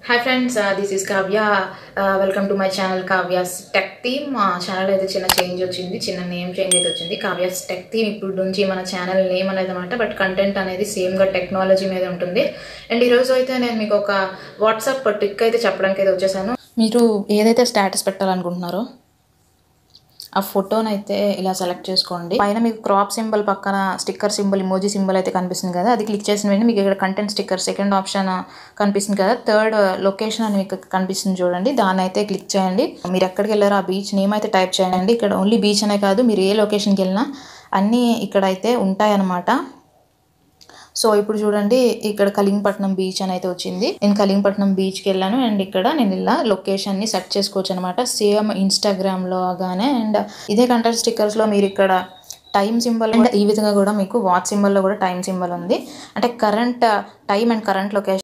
hi friends this is Kavya welcome to my channel Kavya's tech theme మా channel అయితే చిన్న change వచ్చింది చిన్న నేమ్ చేంజ్ అయితే వచ్చింది కావ్యాస్ టెక్ థీమ్ ఇప్పుడు నుంచి మన ఛానల్ నేమ్ అనేది అనమాట బట్ కంటెంట్ అనేది సేమ్గా టెక్నాలజీ మీద ఉంటుంది అండ్ ఈరోజు అయితే నేను మీకు ఒక వాట్సాప్ ట్రిక్ అయితే చెప్పడానికి అయితే వచ్చేసాను మీరు ఏదైతే స్టేటస్ పెట్టాలనుకుంటున్నారో ఆ ఫోటోని అయితే ఇలా సెలెక్ట్ చేసుకోండి పైన మీకు క్రాప్ సింబల్ పక్కన స్టిక్కర్ సింబల్ ఇమోజీ సింబల్ అయితే కనిపిస్తుంది కదా అది క్లిక్ చేసిన వెంటనే మీకు ఇక్కడ కంటెంట్ స్టిక్కర్ సెకండ్ ఆప్షన్ కనిపిస్తుంది కదా థర్డ్ లొకేషన్ అని మీకు కనిపిస్తుంది చూడండి దాన్ని అయితే క్లిక్ చేయండి మీరు ఎక్కడికి వెళ్ళారో ఆ బీచ్ నేమ్ అయితే టైప్ చేయండి ఇక్కడ ఓన్లీ బీచ్ అనే కాదు మీరు ఏ లొకేషన్కి వెళ్ళినా అన్నీ ఇక్కడ అయితే ఉంటాయన్నమాట సో ఇప్పుడు చూడండి ఇక్కడ కలింగపట్నం బీచ్ అని అయితే వచ్చింది నేను కలింగపట్నం బీచ్కి వెళ్ళాను అండ్ ఇక్కడ నేను ఇలా లొకేషన్ని సెట్ చేసుకోవచ్చు అనమాట సేమ్ ఇన్స్టాగ్రామ్లో గానే అండ్ ఇదే కంటెంట్ స్టిక్కర్స్లో మీరు ఇక్కడ టైం సింబల్ అండ్ ఈ విధంగా కూడా మీకు వాచ్ సింబల్లో కూడా టైం సింబల్ ఉంది అంటే current time and current location